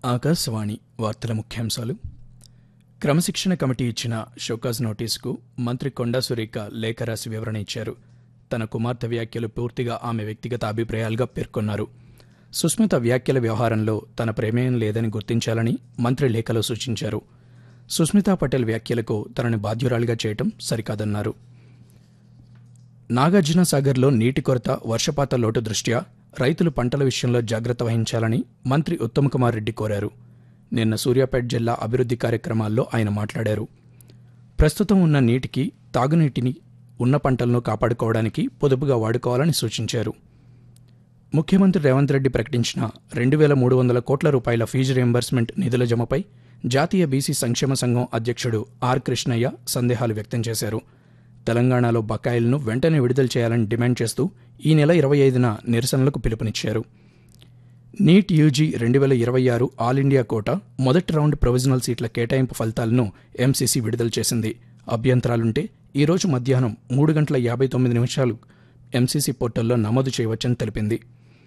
ఆకాశవాణి వార్తల ముఖ్యాంశాలు క్రమశిక్షణ కమిటీ ఇచ్చిన షోకాజ్ నోటీసుకు మంత్రి కొండా సురేఖ లేఖ రాసి వివరణ ఇచ్చారు తన కుమార్తె వ్యాఖ్యలు పూర్తిగా ఆమె వ్యక్తిగత అభిప్రాయాలుగా పేర్కొన్నారు సుస్మిత వ్యాఖ్యల వ్యవహారంలో తన ప్రమేయం లేదని గుర్తించాలని మంత్రి లేఖలో సూచించారు సుస్మితా పటేల్ వ్యాఖ్యలకు తనని బాధ్యురాలిగా చేయటం సరికాదన్నారు నాగార్జున సాగర్లో నీటి కొరత వర్షపాత లోటు దృష్ట్యా రైతులు పంటల విషయంలో జాగ్రత్త వహించాలని మంత్రి ఉత్తమ్ కుమార్ రెడ్డి కోరారు నిన్న సూర్యాపేట జిల్లా అభివృద్ధి కార్యక్రమాల్లో ఆయన మాట్లాడారు ప్రస్తుతం ఉన్న నీటికి తాగునీటిని ఉన్న పంటలను కాపాడుకోవడానికి పొదుపుగా వాడుకోవాలని సూచించారు ముఖ్యమంత్రి రేవంత్ రెడ్డి ప్రకటించిన రెండు వేల మూడు వందల కోట్ల రూపాయల ఫీజు రియంబర్స్మెంట్ నిధుల జమపై జాతీయ బీసీ సంక్షేమ సంఘం అధ్యక్షుడు ఆర్ కృష్ణయ్య సందేహాలు వ్యక్తం చేశారు తెలంగాణలో బకాయిలను వెంటనే విడుదల చేయాలని డిమాండ్ చేస్తూ ఈ నెల ఇరవై ఐదున నిరసనలకు పిలుపునిచ్చారు నీట్ యూజీ రెండు వేల ఇరవై ఆరు ఆల్ ఇండియా కోట మొదటి రౌండ్ ప్రొవిజనల్ సీట్ల కేటాయింపు ఫలితాలను ఎంసీసీ విడుదల చేసింది అభ్యంతరాలుంటే ఈరోజు మధ్యాహ్నం మూడు గంటల యాభై తొమ్మిది నిమిషాలు ఎంసీసీ పోర్టల్లో నమోదు చేయవచ్చని తెలిపింది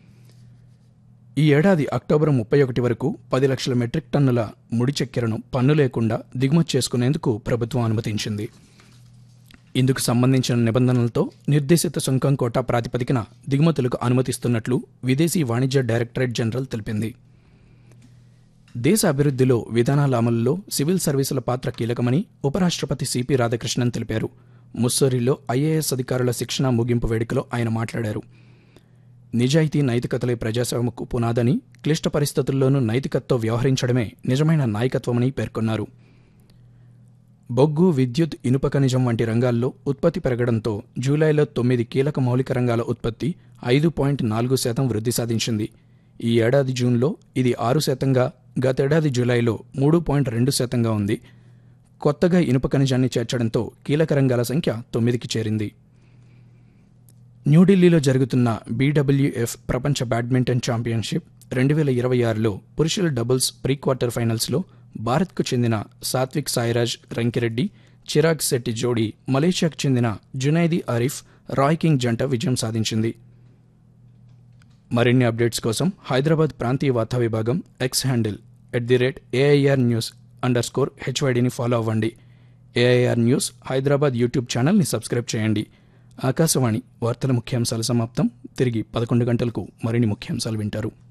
ఈ ఏడాది అక్టోబర్ ముప్పై ఒకటి వరకు పది లక్షల మెట్రిక్ టన్నుల ముడి చక్కెరను పన్ను లేకుండా దిగుమతి చేసుకునేందుకు ప్రభుత్వం అనుమతించింది ఇందుకు సంబంధించిన నిబంధనలతో నిర్దేశిత సుంకం కోటా ప్రాతిపదికన దిగుమతులకు అనుమతిస్తున్నట్లు విదేశీ వాణిజ్య డైరెక్టరేట్ జనరల్ తెలిపింది దేశ అభివృద్ధిలో విధానాల అమలులో సివిల్ సర్వీసుల పాత్ర కీలకమని ఉపరాష్ట్రపతి సిపి రాధాకృష్ణన్ తెలిపారు ముస్సోరిలో ఐఏఎస్ అధికారుల శిక్షణ ముగింపు వేడుకలో ఆయన మాట్లాడారు నిజాయితీ నైతికతలే ప్రజాసేవకు పునాదని క్లిష్ట పరిస్థితుల్లోనూ నైతికతతో వ్యవహరించడమే నిజమైన నాయకత్వమని పేర్కొన్నారు బొగ్గు విద్యుత్ ఇనుప ఖనిజం వంటి రంగాల్లో ఉత్పత్తి పెరగడంతో జూలైలో తొమ్మిది కీలక మౌలిక రంగాల ఉత్పత్తి ఐదు పాయింట్ నాలుగు శాతం వృద్ధి సాధించింది ఈ ఏడాది జూన్లో ఇది ఆరు శాతంగా గతేడాది జూలైలో మూడు పాయింట్ రెండు శాతంగా ఉంది కొత్తగా ఇనుప ఖనిజాన్ని చేర్చడంతో కీలక రంగాల సంఖ్య తొమ్మిదికి చేరింది న్యూఢిల్లీలో జరుగుతున్న బీడబ్ల్యూఎఫ్ ప్రపంచ బ్యాడ్మింటన్ ఛాంపియన్షిప్ రెండు వేల ఇరవై ఆరులో పురుషుల డబుల్స్ ప్రీ క్వార్టర్ ఫైనల్స్లో భారత్కు చెందిన సాత్విక్ సాయిరాజ్ రంకిరెడ్డి చిరాగ్ శెట్టి జోడీ మలేషియాకు చెందిన జునైదీ ఆరిఫ్ రాయ్ కింగ్ జంట విజయం సాధించింది మరిన్ని అప్డేట్స్ కోసం హైదరాబాద్ ప్రాంతీయ వార్తా విభాగం X handle at the rate AIR news under score హెచ్వైడిని ఫాలో అవ్వండి ఏఐఆర్ న్యూస్ హైదరాబాద్ యూట్యూబ్ ఛానల్ని సబ్స్క్రైబ్ చేయండి ఆకాశవాణి వార్తల ముఖ్యాంశాలు సమాప్తం తిరిగి పదకొండు గంటలకు మరిన్ని ముఖ్యాంశాలు వింటారు